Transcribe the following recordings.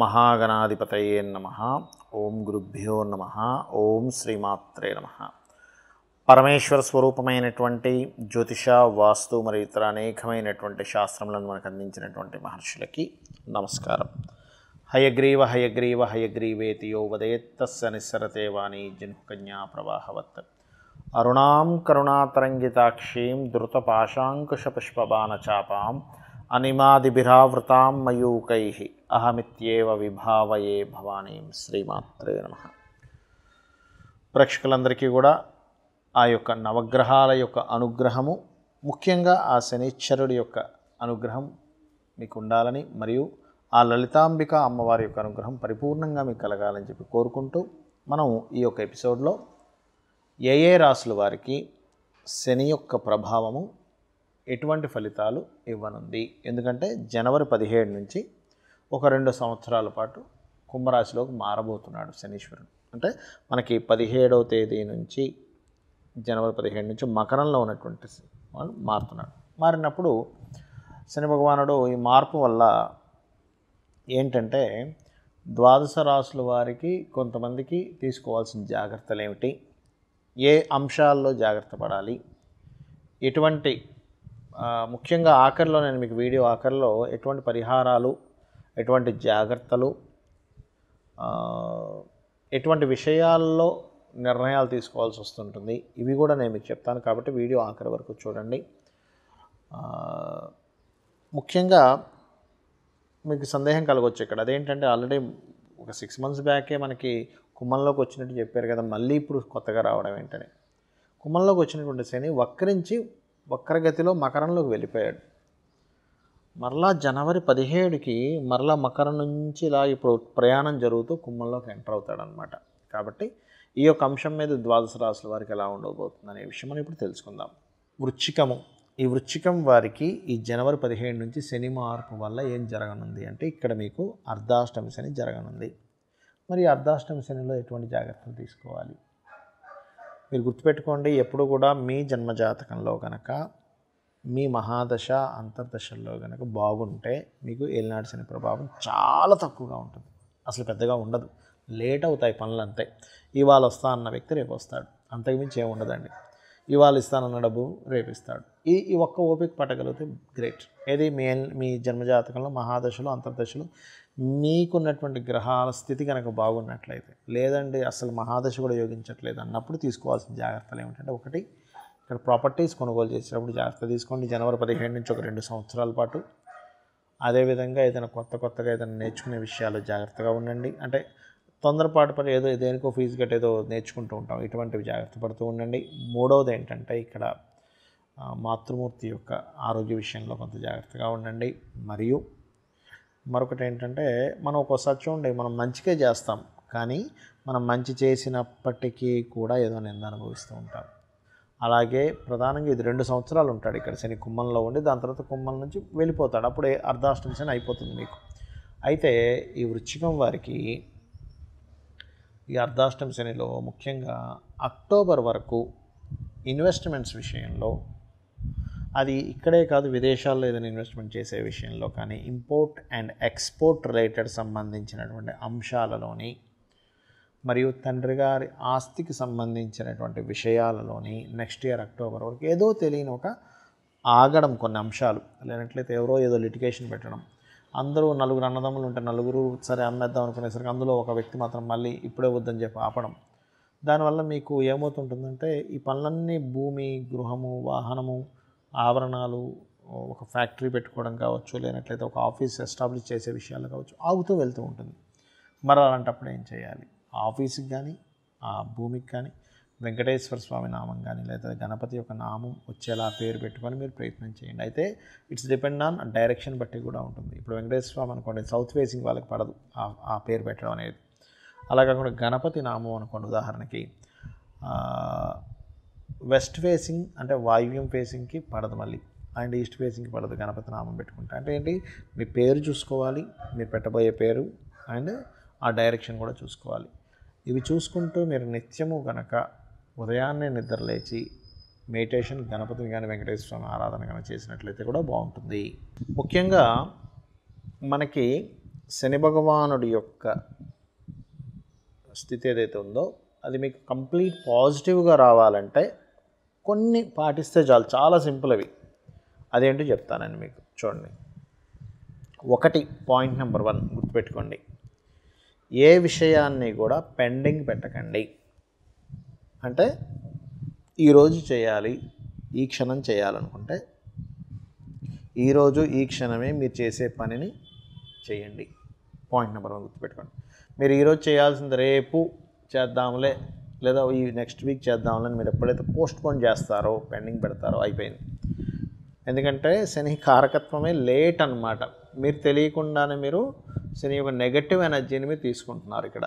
మహాగణాధిపతయే నమ ఓం గురుభ్యో నమ ఓం శ్రీమాత్రే నమ పరమేశ్వర స్వరూపమైనటువంటి జ్యోతిష వాస్తు మరియు ఇతర అనేకమైనటువంటి శాస్త్రములను మనకు అందించినటువంటి మహర్షులకి నమస్కారం హయగ్రీవ హయగ్రీవ హయగ్రీవేతి యో వదేత్తస్య నిస్సరతే వాణి జన్హుకన్యా ప్రవాహవత్ అరుణాం కరుణాతరంగితాక్షీం ధృతపాశాంకుశపుష్పబాణచాపాం అనిమాదిభిరావృతాం మయూకై అహమిత్యేవ విభావయే భవానీం శ్రీమాత్రే నమ ప్రేక్షకులందరికీ కూడా ఆ యొక్క నవగ్రహాల యొక్క అనుగ్రహము ముఖ్యంగా ఆ శనిశ్చరుడి యొక్క అనుగ్రహం మీకు ఉండాలని మరియు ఆ లలితాంబిక అమ్మవారి యొక్క అనుగ్రహం పరిపూర్ణంగా మీకు కలగాలని చెప్పి కోరుకుంటూ మనం ఈ యొక్క ఎపిసోడ్లో ఏ ఏ రాసుల వారికి శని యొక్క ప్రభావము ఎటువంటి ఫలితాలు ఇవ్వనుంది ఎందుకంటే జనవరి పదిహేడు నుంచి ఒక రెండు సంవత్సరాల పాటు కుంభరాశిలోకి మారబోతున్నాడు శనీశ్వరుడు అంటే మనకి పదిహేడవ తేదీ నుంచి జనవరి పదిహేడు నుంచి మకరంలో ఉన్నటువంటి వాడు మారుతున్నాడు మారినప్పుడు శని భగవానుడు ఈ మార్పు వల్ల ఏంటంటే ద్వాదశ రాసుల వారికి కొంతమందికి తీసుకోవాల్సిన జాగ్రత్తలు ఏమిటి ఏ అంశాల్లో జాగ్రత్త పడాలి ఎటువంటి ఆ, ముఖ్యంగా ఆఖరిలో నేను మీకు వీడియో ఆఖరిలో ఎటువంటి పరిహారాలు ఎటువంటి జాగ్రత్తలు ఆ, ఎటువంటి విషయాల్లో నిర్ణయాలు తీసుకోవాల్సి వస్తుంటుంది ఇవి కూడా నేను మీకు చెప్తాను కాబట్టి వీడియో ఆఖరి వరకు చూడండి ఆ, ముఖ్యంగా మీకు సందేహం కలగవచ్చు ఇక్కడ అదేంటంటే ఆల్రెడీ ఒక సిక్స్ మంత్స్ బ్యాకే మనకి కుమ్మంలోకి వచ్చినట్టు చెప్పారు కదా మళ్ళీ ఇప్పుడు కొత్తగా రావడం ఏంటని కుమ్మంలోకి వచ్చినటువంటి శని వక్రించి వక్రగతిలో మకరంలోకి వెళ్ళిపోయాడు మరలా జనవరి పదిహేడుకి మరలా మకరం నుంచి ఇలా ఇప్పుడు ప్రయాణం జరుగుతూ కుమ్మంలోకి ఎంటర్ అవుతాడనమాట కాబట్టి ఈ యొక్క అంశం మీద ద్వాదశ రాశుల వారికి ఎలా ఉండబోతుంది అనే విషయం మనం ఇప్పుడు తెలుసుకుందాం వృచ్చికము ఈ వృచ్చికం వారికి ఈ జనవరి పదిహేడు నుంచి శని మార్పు వల్ల ఏం జరగనుంది అంటే ఇక్కడ మీకు అర్ధాష్టమి శని జరగనుంది మరి ఈ అర్ధాష్టమి శనిలో ఎటువంటి జాగ్రత్తలు తీసుకోవాలి మీరు గుర్తుపెట్టుకోండి ఎప్పుడు కూడా మీ జన్మజాతకంలో కనుక మీ మహాదశ అంతర్దశల్లో కనుక బాగుంటే మీకు ఏలినాటి శని ప్రభావం చాలా తక్కువగా ఉంటుంది అసలు పెద్దగా ఉండదు లేట్ అవుతాయి పనులు అంతే ఇవాళ వస్తా అన్న వ్యక్తి రేపు వస్తాడు అంతకుమించి ఏమి ఉండదండి ఇవాళ ఇస్తానన్న డబ్బు రేపు ఇస్తాడు ఈ ఈ ఒక్క ఓపిక పట్టగలిగితే గ్రేట్ ఏది మీ మీ జన్మజాతకంలో మహాదశలో అంతర్దశలో మీకున్నటువంటి గ్రహాల స్థితి కనుక బాగున్నట్లయితే లేదండి అసలు మహాదశ కూడా యోగించట్లేదు అన్నప్పుడు తీసుకోవాల్సిన జాగ్రత్తలు ఏమిటంటే ఒకటి ఇక్కడ ప్రాపర్టీస్ కొనుగోలు చేసేటప్పుడు జాగ్రత్త తీసుకోండి జనవరి పదిహేడు నుంచి ఒక రెండు సంవత్సరాల పాటు అదేవిధంగా ఏదైనా కొత్త కొత్తగా ఏదైనా నేర్చుకునే విషయాలు జాగ్రత్తగా ఉండండి అంటే తొందరపాటు పని ఏదో దేనికో ఫీజు కట్టి ఏదో నేర్చుకుంటూ ఉంటాం ఇటువంటివి జాగ్రత్త పడుతూ ఉండండి మూడవది ఏంటంటే ఇక్కడ ఆ, మాతృమూర్తి యొక్క ఆరోగ్య విషయంలో కొంత జాగ్రత్తగా ఉండండి మరియు మరొకటి ఏంటంటే మనం ఒక్కోసారి చూడండి మనం మంచిగా చేస్తాం కానీ మనం మంచి చేసినప్పటికీ కూడా ఏదో నింద అనుభవిస్తూ ఉంటాం అలాగే ప్రధానంగా ఇది రెండు సంవత్సరాలు ఉంటాడు ఇక్కడ శని కుమ్మంలో ఉండి దాని తర్వాత కుమ్మం నుంచి వెళ్ళిపోతాడు అప్పుడే అర్ధాష్టమి శని అయిపోతుంది మీకు అయితే ఈ వృశ్చికం వారికి ఈ అర్ధాష్టమి శనిలో ముఖ్యంగా అక్టోబర్ వరకు ఇన్వెస్ట్మెంట్స్ విషయంలో అది ఇక్కడే కాదు విదేశాల్లో ఏదైనా ఇన్వెస్ట్మెంట్ చేసే విషయంలో కానీ ఇంపోర్ట్ అండ్ ఎక్స్పోర్ట్ రిలేటెడ్ సంబంధించినటువంటి అంశాలలోని మరియు తండ్రి గారి ఆస్తికి సంబంధించినటువంటి విషయాలలోని నెక్స్ట్ ఇయర్ అక్టోబర్ వరకు ఏదో తెలియని ఒక ఆగడం కొన్ని అంశాలు లేనట్లయితే ఎవరో ఏదో లిటిగేషన్ పెట్టడం అందరూ నలుగురు అన్నదమ్ములు ఉంటే నలుగురు సరే అమ్మేద్దాం అనుకునేసరికి అందులో ఒక వ్యక్తి మాత్రం మళ్ళీ ఇప్పుడే వద్దని చెప్పి ఆపడం దానివల్ల మీకు ఏమవుతుంటుందంటే ఈ పనులన్నీ భూమి గృహము వాహనము ఆభరణాలు ఒక ఫ్యాక్టరీ పెట్టుకోవడం కావచ్చు లేనట్లయితే ఒక ఆఫీస్ ఎస్టాబ్లిష్ చేసే విషయాలు కావచ్చు ఆగుతూ వెళ్తూ ఉంటుంది మరి అలాంటప్పుడు ఏం చేయాలి ఆ ఆఫీస్కి కానీ ఆ భూమికి కానీ వెంకటేశ్వర స్వామి నామం కానీ లేదా గణపతి యొక్క నామం వచ్చేలా పేరు పెట్టుకొని మీరు ప్రయత్నం చేయండి అయితే ఇట్స్ డిపెండ్ ఆన్ డైరెక్షన్ బట్టి కూడా ఉంటుంది ఇప్పుడు వెంకటేశ్వర స్వామి అనుకోండి సౌత్ ఫేసింగ్ వాళ్ళకి పడదు ఆ- ఆ పేరు పెట్టడం అనేది అలా కాకుండా గణపతి నామం అనుకోండి ఉదాహరణకి ఆ, వెస్ట్ ఫేసింగ్ అంటే వాయువ్యం ఫేసింగ్కి పడదు మళ్ళీ అండ్ ఈస్ట్ ఫేసింగ్కి పడదు గణపతి నామం పెట్టుకుంటే అంటే ఏంటి మీ పేరు చూసుకోవాలి మీరు పెట్టబోయే పేరు అండ్ ఆ డైరెక్షన్ కూడా చూసుకోవాలి ఇవి చూసుకుంటూ మీరు నిత్యము గనక ఉదయాన్నే నిద్ర లేచి మెడిటేషన్ గణపతిని కానీ వెంకటేశ్వర స్వామి ఆరాధన కానీ చేసినట్లయితే కూడా బాగుంటుంది ముఖ్యంగా మనకి శని భగవానుడి యొక్క స్థితి ఏదైతే ఉందో అది మీకు కంప్లీట్ పాజిటివ్గా రావాలంటే కొన్ని పాటిస్తే చాలు చాలా సింపుల్ అవి అదేంటో చెప్తానండి మీకు చూడండి ఒకటి పాయింట్ నెంబర్ వన్ గుర్తుపెట్టుకోండి ఏ విషయాన్ని కూడా పెండింగ్ పెట్టకండి అంటే ఈరోజు చేయాలి ఈ క్షణం చేయాలనుకుంటే ఈరోజు ఈ క్షణమే మీరు చేసే పనిని చేయండి పాయింట్ నెంబర్ వన్ గుర్తుపెట్టుకోండి మీరు ఈరోజు చేయాల్సింది రేపు చేద్దాంలే లేదా ఈ నెక్స్ట్ వీక్ చేద్దాంలే అని మీరు ఎప్పుడైతే పోస్ట్ పోన్ చేస్తారో పెండింగ్ పెడతారో అయిపోయింది ఎందుకంటే శని కారకత్వమే లేట్ అన్నమాట మీరు తెలియకుండానే మీరు శని యొక్క నెగటివ్ ఎనర్జీని మీరు తీసుకుంటున్నారు ఇక్కడ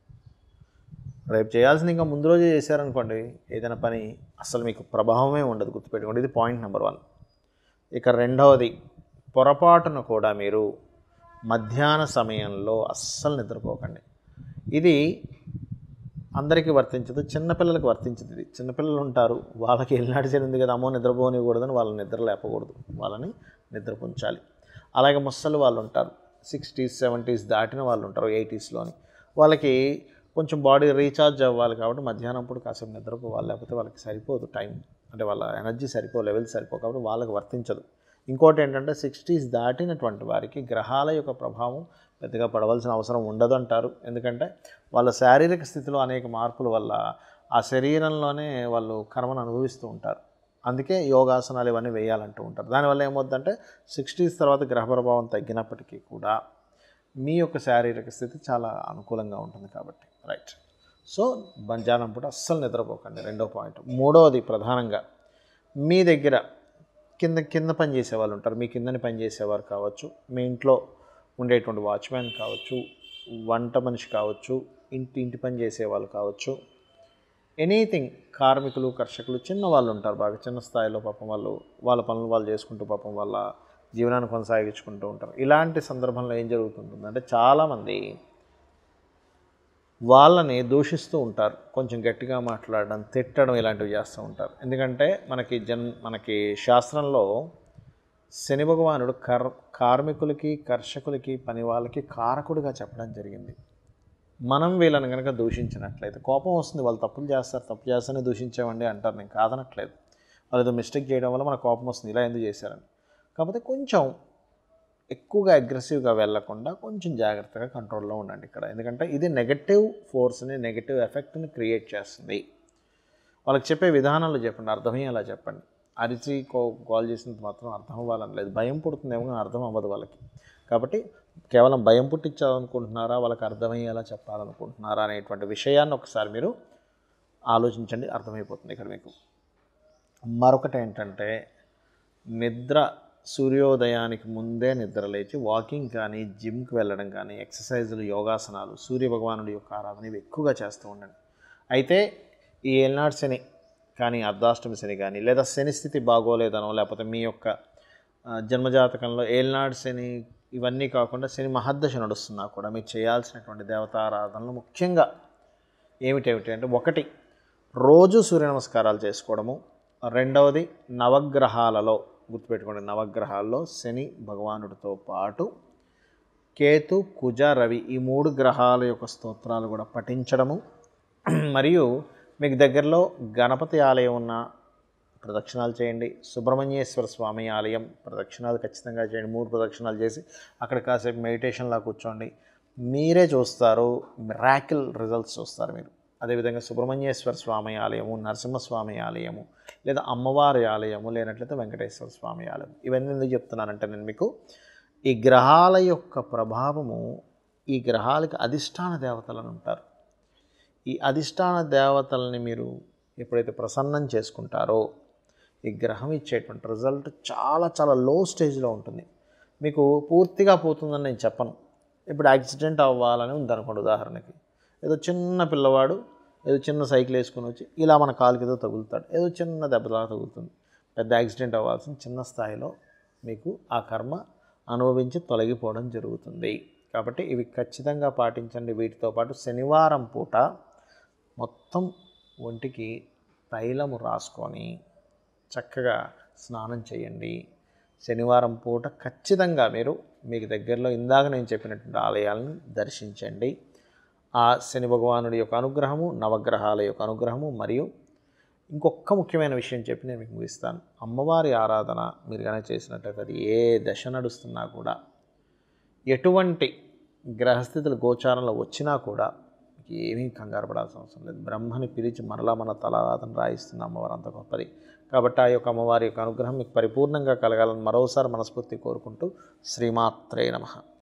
రేపు చేయాల్సింది ఇంకా ముందు రోజే చేశారనుకోండి ఏదైనా పని అసలు మీకు ప్రభావమే ఉండదు గుర్తుపెట్టుకోండి ఇది పాయింట్ నెంబర్ వన్ ఇక రెండవది పొరపాటున కూడా మీరు మధ్యాహ్న సమయంలో అస్సలు నిద్రపోకండి ఇది అందరికీ వర్తించదు చిన్నపిల్లలకు వర్తించదు ఇది చిన్నపిల్లలు ఉంటారు వాళ్ళకి ఎల్నాటి చెందింది కదా అమ్మో నిద్రపోనివ్వకూడదని వాళ్ళని నిద్ర లేపకూడదు వాళ్ళని నిద్రపుంచాలి అలాగే ముసలి వాళ్ళు ఉంటారు సిక్స్టీస్ సెవెంటీస్ దాటిన వాళ్ళు ఉంటారు ఎయిటీస్లోని వాళ్ళకి కొంచెం బాడీ రీఛార్జ్ అవ్వాలి కాబట్టి మధ్యాహ్నం పూట కాసేపు నిద్రపోవాలి లేకపోతే వాళ్ళకి సరిపోదు టైం అంటే వాళ్ళ ఎనర్జీ సరిపో లెవెల్ సరిపో కాబట్టి వాళ్ళకి వర్తించదు ఇంకోటి ఏంటంటే సిక్స్టీస్ దాటినటువంటి వారికి గ్రహాల యొక్క ప్రభావం పెద్దగా పడవలసిన అవసరం ఉండదు అంటారు ఎందుకంటే వాళ్ళ శారీరక స్థితిలో అనేక మార్పుల వల్ల ఆ శరీరంలోనే వాళ్ళు కర్మను అనుభవిస్తూ ఉంటారు అందుకే యోగాసనాలు ఇవన్నీ వేయాలంటూ ఉంటారు దానివల్ల ఏమవుతుందంటే సిక్స్టీస్ తర్వాత గ్రహ ప్రభావం తగ్గినప్పటికీ కూడా మీ యొక్క శారీరక స్థితి చాలా అనుకూలంగా ఉంటుంది కాబట్టి రైట్ సో బంజానం పూట అస్సలు నిద్రపోకండి రెండో పాయింట్ మూడవది ప్రధానంగా మీ దగ్గర కింద కింద పని చేసే వాళ్ళు ఉంటారు మీ కిందని పని చేసేవారు కావచ్చు మీ ఇంట్లో ఉండేటువంటి వాచ్మ్యాన్ కావచ్చు వంట మనిషి కావచ్చు ఇంటి ఇంటి పని చేసేవాళ్ళు కావచ్చు ఎనీథింగ్ కార్మికులు కర్షకులు చిన్న వాళ్ళు ఉంటారు బాగా చిన్న స్థాయిలో పాపం వాళ్ళు వాళ్ళ పనులు వాళ్ళు చేసుకుంటూ పాపం వాళ్ళ జీవనాన్ని కొనసాగించుకుంటూ ఉంటారు ఇలాంటి సందర్భంలో ఏం జరుగుతుందంటే చాలామంది వాళ్ళని దూషిస్తూ ఉంటారు కొంచెం గట్టిగా మాట్లాడడం తిట్టడం ఇలాంటివి చేస్తూ ఉంటారు ఎందుకంటే మనకి జన్ మనకి శాస్త్రంలో శని భగవానుడు కర్ కార్మికులకి కర్షకులకి పని వాళ్ళకి కారకుడిగా చెప్పడం జరిగింది మనం వీళ్ళని కనుక దూషించినట్లయితే కోపం వస్తుంది వాళ్ళు తప్పులు చేస్తారు తప్పు చేస్తేనే దూషించామండి అంటారు నేను కాదనట్లేదు వాళ్ళు ఏదో మిస్టేక్ చేయడం వల్ల మన కోపం వస్తుంది ఇలా ఎందుకు చేశారని కాకపోతే కొంచెం ఎక్కువగా అగ్రెసివ్గా వెళ్ళకుండా కొంచెం జాగ్రత్తగా కంట్రోల్లో ఉండండి ఇక్కడ ఎందుకంటే ఇది నెగటివ్ ఫోర్స్ని నెగటివ్ ఎఫెక్ట్ని క్రియేట్ చేస్తుంది వాళ్ళకి చెప్పే విధానాలు చెప్పండి అర్థమయ్యేలా చెప్పండి అరిచి కో కాల్ చేసినంత మాత్రం అర్థం అవ్వాలని లేదు భయం పుడుతుందేమో కానీ అర్థం అవ్వదు వాళ్ళకి కాబట్టి కేవలం భయం పుట్టించాలనుకుంటున్నారా వాళ్ళకి అర్థమయ్యేలా చెప్పాలనుకుంటున్నారా అనేటువంటి విషయాన్ని ఒకసారి మీరు ఆలోచించండి అర్థమైపోతుంది ఇక్కడ మీకు మరొకటి ఏంటంటే నిద్ర సూర్యోదయానికి ముందే నిద్ర లేచి వాకింగ్ కానీ జిమ్కి వెళ్ళడం కానీ ఎక్సర్సైజులు యోగాసనాలు సూర్య భగవానుడి యొక్క ఆరాధన ఇవి ఎక్కువగా చేస్తూ ఉండండి అయితే ఈ ఏల్నాడు శని కానీ అర్ధాష్టమి శని కానీ లేదా శని స్థితి బాగోలేదనో లేకపోతే మీ యొక్క ఆ, జన్మజాతకంలో ఏల్నాడు శని ఇవన్నీ కాకుండా శని మహద్దశ నడుస్తున్నా కూడా మీరు చేయాల్సినటువంటి దేవతారాధనలు ముఖ్యంగా ఏమిటేమిటి అంటే ఒకటి రోజు సూర్య నమస్కారాలు చేసుకోవడము రెండవది నవగ్రహాలలో గుర్తుపెట్టుకోండి నవగ్రహాల్లో శని భగవానుడితో పాటు కేతు కుజ రవి ఈ మూడు గ్రహాల యొక్క స్తోత్రాలు కూడా పఠించడము మరియు మీకు దగ్గరలో గణపతి ఆలయం ఉన్న ప్రదక్షిణాలు చేయండి సుబ్రహ్మణ్యేశ్వర స్వామి ఆలయం ప్రదక్షిణాలు ఖచ్చితంగా చేయండి మూడు ప్రదక్షిణాలు చేసి అక్కడ కాసేపు మెడిటేషన్లా కూర్చోండి మీరే చూస్తారు మిరాకిల్ రిజల్ట్స్ చూస్తారు మీరు అదేవిధంగా సుబ్రహ్మణ్యేశ్వర స్వామి ఆలయము నరసింహస్వామి ఆలయము లేదా అమ్మవారి ఆలయము లేనట్లయితే వెంకటేశ్వర స్వామి ఆలయం ఇవన్నీ ఎందుకు చెప్తున్నానంటే నేను మీకు ఈ గ్రహాల యొక్క ప్రభావము ఈ గ్రహాలకి అధిష్టాన దేవతలను ఉంటారు ఈ అధిష్టాన దేవతల్ని మీరు ఎప్పుడైతే ప్రసన్నం చేసుకుంటారో ఈ గ్రహం ఇచ్చేటువంటి రిజల్ట్ చాలా చాలా లో స్టేజ్లో ఉంటుంది మీకు పూర్తిగా పోతుందని నేను చెప్పను ఇప్పుడు యాక్సిడెంట్ అవ్వాలని ఉందనుకోండి ఉదాహరణకి ఏదో చిన్న పిల్లవాడు ఏదో చిన్న సైకిల్ వేసుకొని వచ్చి ఇలా మన కాలుకి ఏదో తగులుతాడు ఏదో చిన్న దెబ్బలా తగులుతుంది పెద్ద యాక్సిడెంట్ అవ్వాల్సిన చిన్న స్థాయిలో మీకు ఆ కర్మ అనుభవించి తొలగిపోవడం జరుగుతుంది కాబట్టి ఇవి ఖచ్చితంగా పాటించండి వీటితో పాటు శనివారం పూట మొత్తం ఒంటికి తైలము రాసుకొని చక్కగా స్నానం చేయండి శనివారం పూట ఖచ్చితంగా మీరు మీకు దగ్గరలో ఇందాక నేను చెప్పినటువంటి ఆలయాలను దర్శించండి ఆ శని భగవానుడి యొక్క అనుగ్రహము నవగ్రహాల యొక్క అనుగ్రహము మరియు ఇంకొక ముఖ్యమైన విషయం చెప్పి నేను మీకు ముగిస్తాను అమ్మవారి ఆరాధన మీరు కనుక చేసినట్లయితే అది ఏ దశ నడుస్తున్నా కూడా ఎటువంటి గ్రహస్థితులు గోచారంలో వచ్చినా కూడా మీకు ఏమీ కంగారు పడాల్సిన అవసరం లేదు బ్రహ్మని పిలిచి మరలా మన తలరాతను రాయిస్తుంది అమ్మవారు అంత గొప్పది కాబట్టి ఆ యొక్క అమ్మవారి యొక్క అనుగ్రహం మీకు పరిపూర్ణంగా కలగాలని మరోసారి మనస్ఫూర్తి కోరుకుంటూ శ్రీమాత్రే నమః